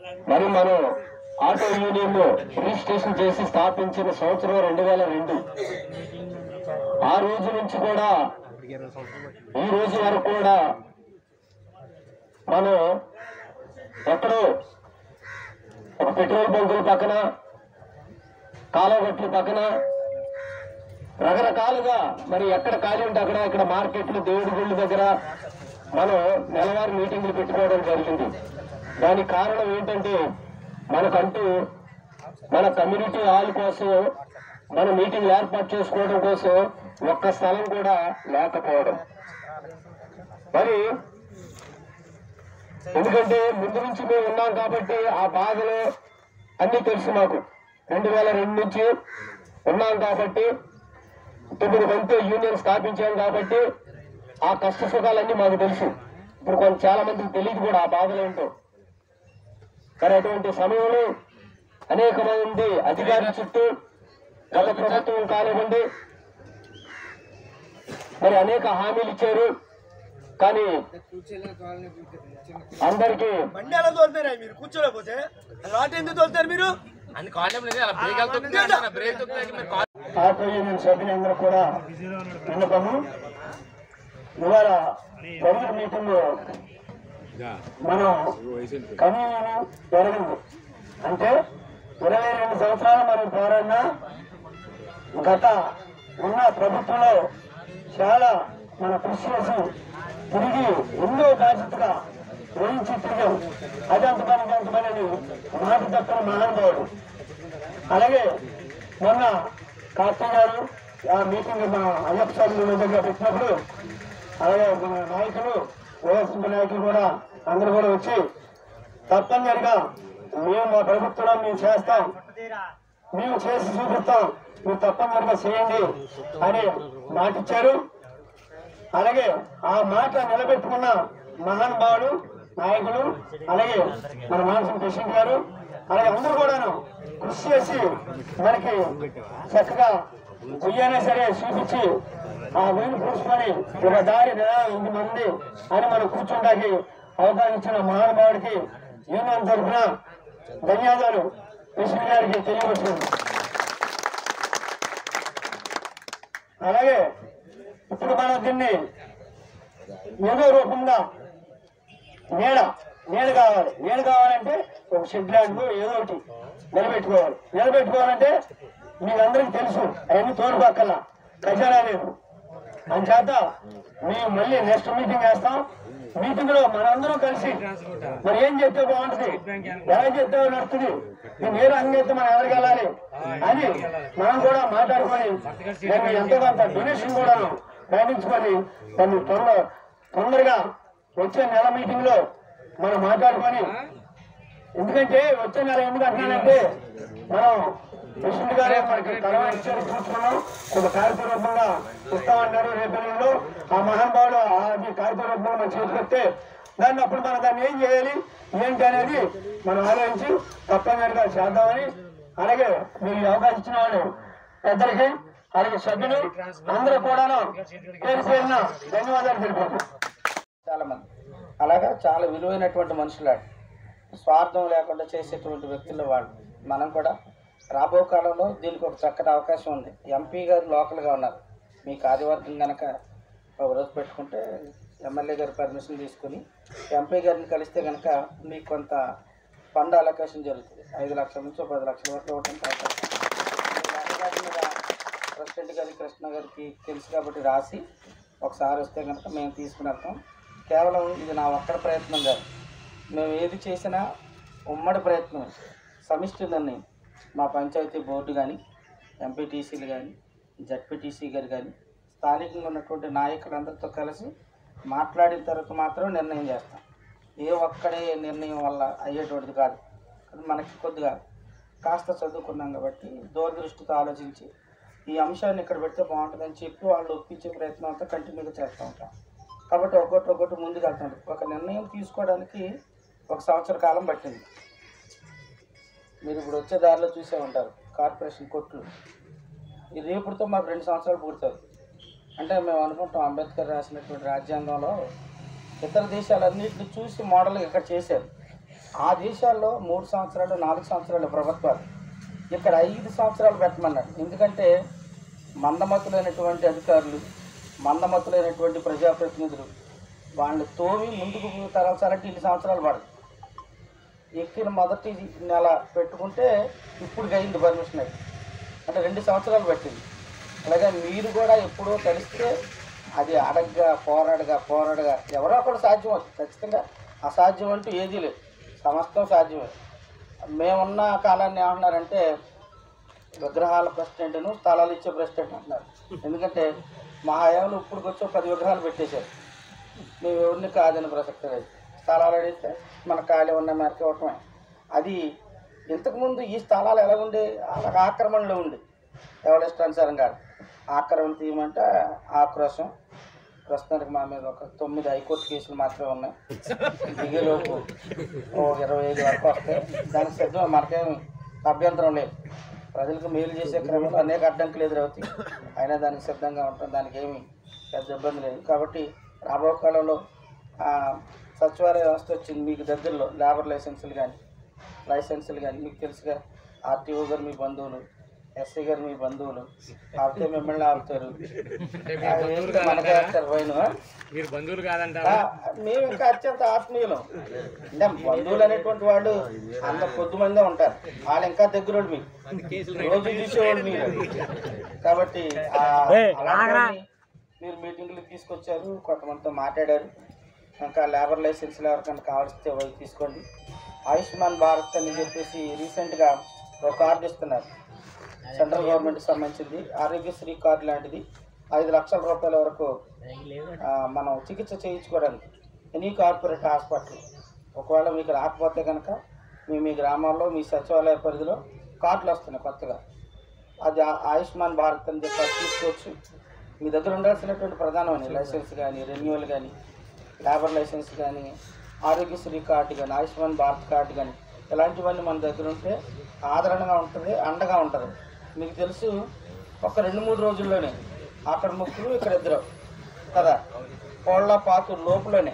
మరి మనం auto union registration చేసి స్థాపించిన సంవత్సరం రెండు వేల రెండు ఆ రోజు నుంచి కూడా ఈ రోజు వరకు కూడా మనం ఎక్కడో ఒక పెట్రోల్ బంకుల పక్కన కాలువగట్ల పక్కన రకరకాలుగా మరి ఎక్కడ ఖాళీ ఉంటే అక్కడ ఇక్కడ మార్కెట్లు దేవుడి గుళ్ళ దగ్గర మనం నెలవారీ మీటింగ్లు పెట్టుకోవడం జరిగింది దానికి కారణం ఏంటంటే మనకంటూ మన కమ్యూనిటీ హాల్ కోసం మన మీటింగ్లు ఏర్పాటు చేసుకోవడం కోసం ఒక్క స్థలం కూడా లేకపోవడం మరి ఎందుకంటే ముందు నుంచి మేము ఉన్నాం కాబట్టి ఆ బాధలు అన్నీ తెలుసు మాకు రెండు వేల రెండు నుంచి ఉన్నాం కాబట్టి తొమ్మిది మంది యూనియన్ స్థాపించాం కాబట్టి ఆ కష్ట సుఖాలన్నీ మాకు తెలుసు ఇప్పుడు కొంత చాలా మందికి తెలియదు కూడా ఆ బాధలు ఏంటో మరి అటువంటి సమయంలో అనేక మంది అధికారుల చుట్టూ గత ప్రభుత్వం కానివ్వండి మరి అనేక హామీలు ఇచ్చారు కానీ అందరికీ బండి ఎలా తోలుతారా మీరు కూర్చోలేకపోతే రాట్ ఎందుకు తోలుతారు మీరు అన్ని కాండం లేదు అలా బ్రేక్ వెళ్తుంది బ్రేక్ తొక్కుతాయి మీరు ఆటో యూనియన్ సభ్యులందరూ కూడా విన్నపము ఇవాళ జరిగిన మీటింగ్ మనం కనీసం జరిగింది అంటే ఇరవై రెండు సంవత్సరాలు మనం పోరాడినా గత ఉన్న ప్రభుత్వంలో చాలా మన కృషి చేసి తిరిగి ఎన్నో బాధ్యతగా వేయించి తిరిగాం అదంత పని ఇదంత పని అని మాట తప్పని మహానుభావుడు అలాగే మొన్న కార్తీక్ గారు ఆ మీటింగ్ మన అయ్యప్ప స్వామి దగ్గర పెట్టినప్పుడు అలాగే మన నాయకులు వైఎస్పీ నాయకులు కూడా అందరూ కూడా వచ్చి తప్పనిసరిగా మేము మా ప్రభుత్వంలో మేము చేస్తాం మేము చేసి చూపిస్తాం మీరు తప్పనిసరిగా చేయండి అని మాట ఇచ్చారు అలాగే ఆ మాట నిలబెట్టుకున్న మహానుభావులు నాయకులు అలాగే మన మానసం కృష్ణ గారు అలాగే అందరూ కూడాను కృషి చేసి మనకి చక్కగా గుయ్యైనా సరే చూపించి ఆ వీలు పూసుకొని ఒక దారి ఇంటి మంది అని మనం కూర్చుంటాకి అవకాశం ఇచ్చిన మహానుభావుడికి యూనియన్ తరఫున ధన్యవాదాలు కృష్ణ గారికి తెలియవచ్చింది అలాగే ఇప్పుడు మనం దీన్ని ఏదో రూపంగా నీడ నీడ కావాలి నీడ కావాలంటే ఒక షెడ్ లాంటిదో ఏదో ఒకటి నిలబెట్టుకోవాలి నిలబెట్టుకోవాలంటే మీకు అందరికీ తెలుసు అవన్నీ తోడుపక్కల ఖజానా లేదు అంచేత మేము మళ్ళీ నెక్స్ట్ మీటింగ్ వేస్తాం మీటింగ్ లో మనందరం కలిసి మరి ఏం చెప్తే బాగుంటుంది ఎలా చెప్తే నడుస్తుంది నేను ఏ రకంగా అయితే మనం ఎవరికి వెళ్ళాలి అని మనం కూడా మాట్లాడుకొని దాన్ని ఎంతో కొంత డొనేషన్ కూడా ప్రయాణించుకొని దాన్ని తొందర తొందరగా వచ్చే నెల మీటింగ్ లో మనం మాట్లాడుకొని ఎందుకంటే వచ్చే నెల ఎందుకు అంటున్నానంటే మనం ప్రెసిడెంట్ గారే మనకి కలవ ఇచ్చారు చూసుకున్నాం ఒక కార్యక్రమంగా ఇస్తామన్నారు రేపు నెలలో ఆ మహానుభావుడు అది కార్యక్రమంగా మన చేతికొస్తే దాన్ని అప్పుడు మనం దాన్ని ఏం చేయాలి ఏంటి అనేది మనం ఆలోచించి తప్పనిసరిగా చేద్దామని అలాగే మీరు ఈ అవకాశం ఇచ్చిన వాళ్ళు పెద్దలకి అలాగే సభ్యులు అందరూ కూడాను పేరు పేరున ధన్యవాదాలు తెలుపుకుంటున్నాం చాలా మంది అలాగా చాలా విలువైనటువంటి మనుషులు స్వార్థం లేకుండా చేసేటువంటి వ్యక్తులు వాళ్ళు మనం కూడా రాబో కాలంలో దీనికి ఒక చక్కటి అవకాశం ఉంది ఎంపీ గారు లోకల్గా ఉన్నారు మీ కార్యవర్గం కనుక ఒక రోజు పెట్టుకుంటే ఎమ్మెల్యే గారి పర్మిషన్ తీసుకుని ఎంపీ గారిని కలిస్తే కనుక మీకు కొంత ఫండ్ అలొకేషన్ జరుగుతుంది ఐదు లక్షల నుంచి పది లక్షల వరకు ఇవ్వడానికి అవకాశం ఉంది. మీ అధికారి మీద ప్రెసిడెంట్ గారి కృష్ణ గారికి తెలుసు కాబట్టి రాసి ఒకసారి వస్తే కనుక మేము తీసుకుని వెళ్తాం కేవలం ఇది నా ఒక్కడ ప్రయత్నం కాదు మేము ఏది చేసినా ఉమ్మడి ప్రయత్నం సమిష్టి నిర్ణయం మా పంచాయతీ బోర్డు కానీ ఎంపీటీసీలు కానీ జడ్పీటీసీ గారు కానీ స్థానికంగా ఉన్నటువంటి నాయకులందరితో కలిసి మాట్లాడిన తర్వాత మాత్రం నిర్ణయం చేస్తాం ఏ ఒక్కడే నిర్ణయం వల్ల అయ్యేటువంటిది కాదు అది మనకి కొద్దిగా కాస్త చదువుకున్నాం కాబట్టి దూరదృష్టితో ఆలోచించి ఈ అంశాన్ని ఇక్కడ పెడితే బాగుంటుందని చెప్పి వాళ్ళు ఒప్పించే ప్రయత్నం అంతా కంటిన్యూగా చేస్తూ ఉంటాం కాబట్టి ఒక్కొక్కటి ఒక్కొక్కటి ముందుకు వెళ్తుంది ఒక నిర్ణయం తీసుకోవడానికి ఒక సంవత్సర కాలం పట్టింది మీరు ఇప్పుడు వచ్చే దారిలో చూసే ఉంటారు కార్పొరేషన్ కొట్లు ఈ రేపుడుతో మాకు రెండు సంవత్సరాలు పూర్తవుతుంది అంటే మేము అనుకుంటాం అంబేద్కర్ రాసినటువంటి రాజ్యాంగంలో ఇతర దేశాలన్నింటిని చూసి మోడల్ ఇక్కడ చేశారు ఆ దేశాల్లో మూడు సంవత్సరాలు నాలుగు సంవత్సరాలు ప్రభుత్వాలు ఇక్కడ ఐదు సంవత్సరాలు పెట్టమన్నాడు ఎందుకంటే మందమతులైనటువంటి అధికారులు మందమతులైనటువంటి ప్రజాప్రతినిధులు వాళ్ళని తోమి ముందుకు తరచాలంటే ఇన్ని సంవత్సరాలు పడదు ఎక్కిన మొదటి నెల పెట్టుకుంటే ఇప్పుడు అయింది పర్మిషన్ అది అంటే రెండు సంవత్సరాలు పట్టింది అలాగే మీరు కూడా ఎప్పుడో కలిస్తే అది అడగ్గా పోరాడగా పోరాడగా ఎవరో ఒకటి సాధ్యం అవుతుంది ఖచ్చితంగా అసాధ్యం అంటూ ఏదీ లేదు సమస్తం సాధ్యమే మేమున్న కాలాన్ని ఏమన్నారంటే విగ్రహాల ప్రెసిడెంట్ను స్థలాలు ఇచ్చే ప్రెసిడెంట్ అంటున్నారు ఎందుకంటే మా హయాంలో ఇప్పుడు వచ్చి పది విగ్రహాలు పెట్టేశారు మేము ఎవరిని కాదని ప్రసక్తి లేదు స్థలాలు అడిగితే మన ఖాళీ ఉన్న మేరకు ఇవ్వటమే అది ఇంతకుముందు ఈ స్థలాలు ఎలా ఉండే అలాగ ఆక్రమణలో ఉండే ఎవరిష్టానుసారంగా ఆక్రమణ తీయమంటే ఆక్రోశం ప్రస్తుతానికి మా మీద ఒక తొమ్మిది హైకోర్టు కేసులు మాత్రమే ఉన్నాయి దిగేలోపు ఓ ఇరవై ఐదు వరకు వస్తాయి దానికి సిద్ధం మనకేం అభ్యంతరం లేదు ప్రజలకు మేలు చేసే క్రమంలో అనేక అడ్డంకులు ఎదురవుతాయి అయినా దానికి సిద్ధంగా ఉంటాం దానికి ఏమీ పెద్ద ఇబ్బంది లేదు కాబట్టి రాబో కాలంలో ఆ, సచివాలయ వ్యవస్థ వచ్చింది మీకు దగ్గరలో లేబర్ లైసెన్సులు కానీ లైసెన్సులు కానీ మీకు తెలుసుగా ఆర్టీఓ గారు మీ బంధువులు ఎస్ఐ గారు మీ బంధువులు ఆపితే మిమ్మల్ని ఆపుతారు ఆ, ఏంటి మనకే వేస్తారు ఫైన్, ఆ? మీరు బంధువులు కాదంటారా ఆ, మేము ఇంకా అత్యంత ఆత్మీయులం అంటే బంధువులు అనేటువంటి వాళ్ళు అంత కొద్ది మందే ఉంటారు వాళ్ళు ఇంకా దగ్గర మీకు రోజు చూసేవాళ్ళు మీరు కాబట్టి ఆ, అలాంటివన్నీ మీరు మీటింగ్లు తీసుకొచ్చారు కొంతమందితో మాట్లాడారు ఇంకా లేబర్ లైసెన్స్లు ఎవరికైనా కావాల్సితే అవి తీసుకోండి ఆయుష్మాన్ భారత్ అని చెప్పేసి రీసెంట్గా ఒక కార్డు ఇస్తున్నారు సెంట్రల్ గవర్నమెంట్కి సంబంధించింది ఆరోగ్యశ్రీ కార్డు లాంటిది ఐదు లక్షల రూపాయల వరకు ఆ, మనం చికిత్స చేయించుకోవడానికి ఎనీ కార్పొరేట్ హాస్పిటల్ ఒకవేళ మీకు రాకపోతే కనుక మీ మీ గ్రామాల్లో మీ సచివాలయ పరిధిలో కార్డులు వస్తున్నాయి కొత్తగా అది ఆ- ఆయుష్మాన్ భారత్ అని చెప్పి అది తీసుకోవచ్చు మీ దగ్గర ఉండాల్సినటువంటి ప్రధానమైన లైసెన్స్ కానీ రెన్యువల్ కానీ లేబర్ లైసెన్స్ కానీ ఆరోగ్యశ్రీ కార్డు కానీ ఆయుష్మాన్ భారత్ కార్డు కానీ ఇలాంటివన్నీ మన దగ్గర ఉంటే ఆదరణగా ఉంటుంది అండగా ఉంటుంది మీకు తెలుసు ఒక రెండు మూడు రోజుల్లోనే అక్కడ ముగ్గురు ఇక్కడ ఇద్దరు కదా కోళ్ళ పాకు లోపులోనే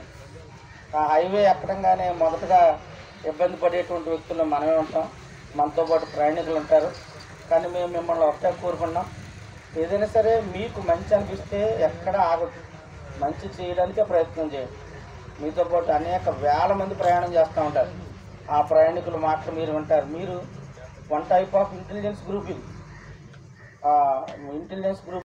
ఆ హైవే ఎక్కడంగానే మొదటగా ఇబ్బంది పడేటువంటి వ్యక్తులు మనమే ఉంటాం మనతో పాటు ప్రయాణికులు ఉంటారు కానీ మేము మిమ్మల్ని ఒకటే కోరుకున్నాం ఏదైనా సరే మీకు మంచి అనిపిస్తే ఎక్కడ ఆగదు మంచి చేయడానికే ప్రయత్నం చేయండి మీతో పాటు అనేక వేల మంది ప్రయాణం చేస్తూ ఉంటారు ఆ ప్రయాణికుల మాటలు మీరు వింటారు మీరు one type of intelligence group ఇది ఇంటెలిజెన్స్ గ్రూప్